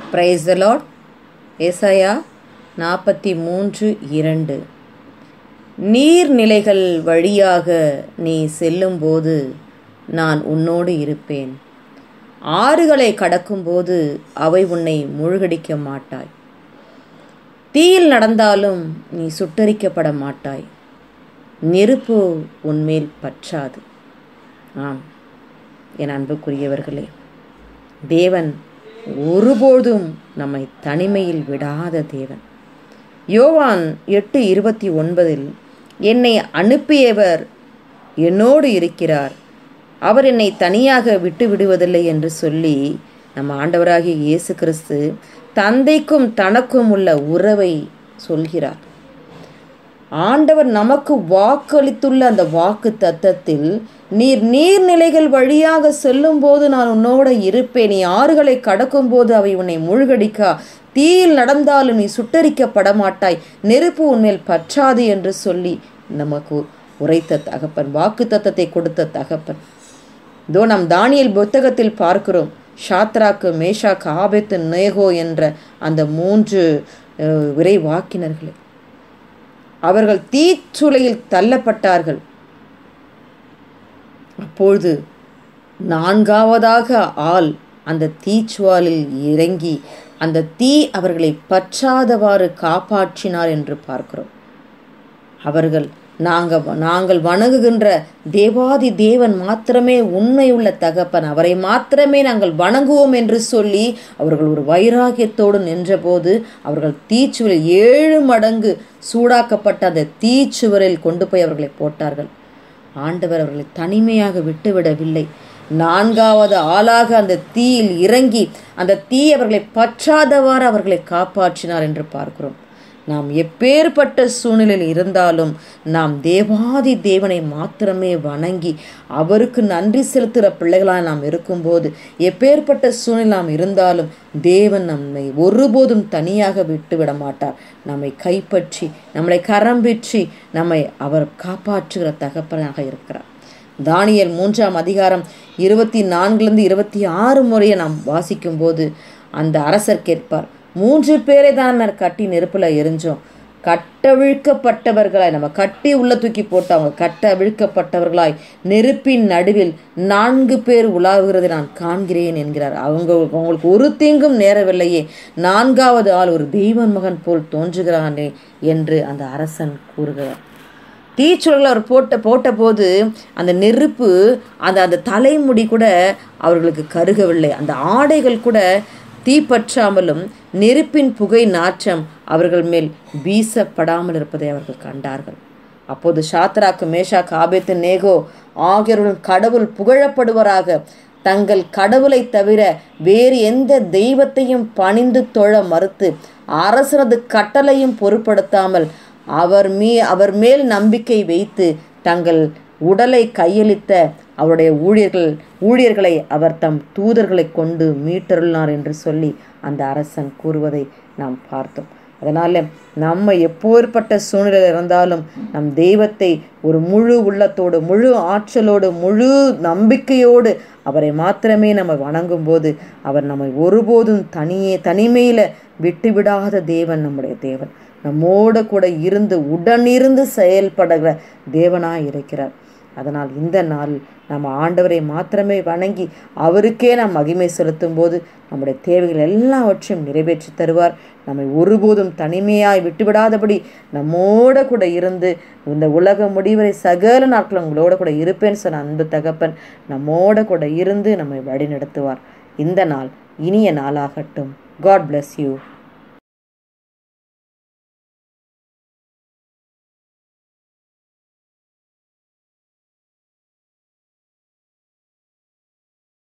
praise the Lord ஏசாயா நாற்பத்தி மூன்று இரண்டு நீர்நிலைகள் வழியாக நீ செல்லும்போது நான் உன்னோடு இருப்பேன் ஆறுகளை கடக்கும்போது அவை உன்னை முழுகடிக்க மாட்டாய் தீயில் நடந்தாலும் நீ சுட்டரிக்கப்பட மாட்டாய் நெருப்பு உன்மேல் பற்றாது ஆம் என் அன்புக்குரியவர்களே தேவன் ஒருபோதும் நம்மை தனிமையில் விடாத தேவன் யோவான் எட்டு இருபத்தி ஒன்பதில் என்னை அனுப்பியவர் என்னோடு இருக்கிறார் அவர் என்னை தனியாக விட்டு விடுவதில்லை என்று சொல்லி நம்ம ஆண்டவராகிய இயேசு கிறிஸ்து தந்தைக்கும் தனக்கும் உள்ள உறவை சொல்கிறார் ஆண்டவர் நமக்கு வாக்களித்துள்ள அந்த வாக்கு தத்தத்தில் நீர் நீர்நிலைகள் வழியாக செல்லும் போது நான் உன்னோட இருப்பேன் நீ ஆறுகளை கடக்கும் போது அவை உன்னை முழுகடிக்கா தீயில் நடந்தாலும் நீ சுட்டரிக்கப்பட மாட்டாய் நெருப்பு உன்மேல் பற்றாது என்று சொல்லி நமக்கு உரைத்த தகப்பன் வாக்கு தத்தத்தை கொடுத்த தகப்பன் இதோ நம் தானியல் புத்தகத்தில் பார்க்கிறோம் ஷாத்ராக்கு மேஷாக் ஆபெத்து நேகோ என்ற அந்த மூன்று விரைவாக்கினர்களே அவர்கள் தீச்சுளையில் தள்ளப்பட்டார்கள் அப்பொழுது நான்காவதாக ஆள் அந்த தீச்சுவாலில் இறங்கி அந்த தீ அவர்களை பற்றாதவாறு காப்பாற்றினார் என்று பார்க்கிறோம் அவர்கள் நாங்கள் நாங்கள் வணங்குகின்ற தேவாதி தேவன் மாத்திரமே உண்மையுள்ள தகப்பன் அவரை மாத்திரமே நாங்கள் வணங்குவோம் என்று சொல்லி அவர்கள் ஒரு வைராகியத்தோடு நின்றபோது அவர்கள் தீச்சுவரில் ஏழு மடங்கு சூடாக்கப்பட்ட அந்த தீச்சுவரில் கொண்டு போய் அவர்களை போட்டார்கள் ஆண்டவர் அவர்களை தனிமையாக விட்டுவிடவில்லை நான்காவது ஆளாக அந்த தீயில் இறங்கி அந்த தீ அவர்களை பற்றாதவாறு அவர்களை காப்பாற்றினார் என்று பார்க்கிறோம் நாம் எப்பேற்பட்ட சூழ்நிலையில் இருந்தாலும் நாம் தேவாதி தேவனை மாத்திரமே வணங்கி அவருக்கு நன்றி செலுத்துகிற பிள்ளைகளாக நாம் இருக்கும்போது எப்பேற்பட்ட சூழ்நிலை நாம் இருந்தாலும் தேவன் நம்மை ஒருபோதும் தனியாக விட்டு விட மாட்டார் நம்மை கைப்பற்றி நம்மளை கரம்பிற்றி நம்மை அவர் காப்பாற்றுகிற தகப்பனாக இருக்கிறார் தானியல் மூன்றாம் அதிகாரம் இருபத்தி நான்குலேருந்து இருபத்தி ஆறு முறையை நாம் வாசிக்கும்போது அந்த அரசர் கேட்பார் மூன்று பேரை தான் கட்டி நெருப்பில் எரிஞ்சோம் கட்டவிழ்க்கப்பட்டவர்களாய் நம்ம கட்டி உள்ள தூக்கி போட்டு அவங்க கட்டவிழ்க்கப்பட்டவர்களாய் நெருப்பின் நடுவில் நான்கு பேர் உலாவுகிறதை நான் காண்கிறேன் என்கிறார் அவங்க அவங்களுக்கு ஒரு தீங்கும் நேரவில்லையே நான்காவது ஆள் ஒரு தெய்வன் மகன் போல் தோன்றுகிறானே என்று அந்த அரசன் கூறுகிறார் தீச்சுழல் அவர் போட்ட போட்ட போது அந்த நெருப்பு அந்த அந்த தலைமுடி கூட அவர்களுக்கு கருகவில்லை அந்த ஆடைகள் கூட தீப்பற்றாமலும் நெருப்பின் புகை நாற்றம் அவர்கள் மேல் வீசப்படாமல் இருப்பதை அவர்கள் கண்டார்கள் அப்போது சாத்ராக்கு மேஷா காபேத்து நேகோ ஆகியோருடன் கடவுள் புகழப்படுவராக தங்கள் கடவுளை தவிர வேறு எந்த தெய்வத்தையும் பணிந்து தொழ மறுத்து அரசனது கட்டளையும் பொருட்படுத்தாமல் அவர் மீ அவர் மேல் நம்பிக்கை வைத்து தங்கள் உடலை கையளித்த அவருடைய ஊழியர்கள் ஊழியர்களை அவர் தம் தூதர்களை கொண்டு மீட்டருளினார் என்று சொல்லி அந்த அரசன் கூறுவதை நாம் பார்த்தோம் அதனால் நம்ம எப்போற்பட்ட சூழ்நிலையில் இருந்தாலும் நம் தெய்வத்தை ஒரு முழு உள்ளத்தோடு முழு ஆற்றலோடு முழு நம்பிக்கையோடு அவரை மாத்திரமே நம்ம வணங்கும் போது அவர் நம்மை ஒருபோதும் தனியே தனிமையில் விட்டுவிடாத தேவன் நம்முடைய தேவன் நம்மோட கூட இருந்து உடனிருந்து செயல்படுகிற தேவனாய் இருக்கிறார் அதனால் இந்த நாள் நம்ம ஆண்டவரை மாத்திரமே வணங்கி அவருக்கே நாம் மகிமை செலுத்தும் போது நம்முடைய தேவைகள் எல்லாவற்றையும் நிறைவேற்றி தருவார் நம்மை ஒருபோதும் தனிமையாய் விட்டுவிடாதபடி நம்மோட கூட இருந்து இந்த உலக முடிவரை சகல நாட்கள் உங்களோட கூட இருப்பேன்னு சொன்ன அன்பு தகப்பன் நம்மோட கூட இருந்து நம்மை வழி நடத்துவார் இந்த நாள் இனிய நாளாகட்டும் காட் பிளஸ் யூ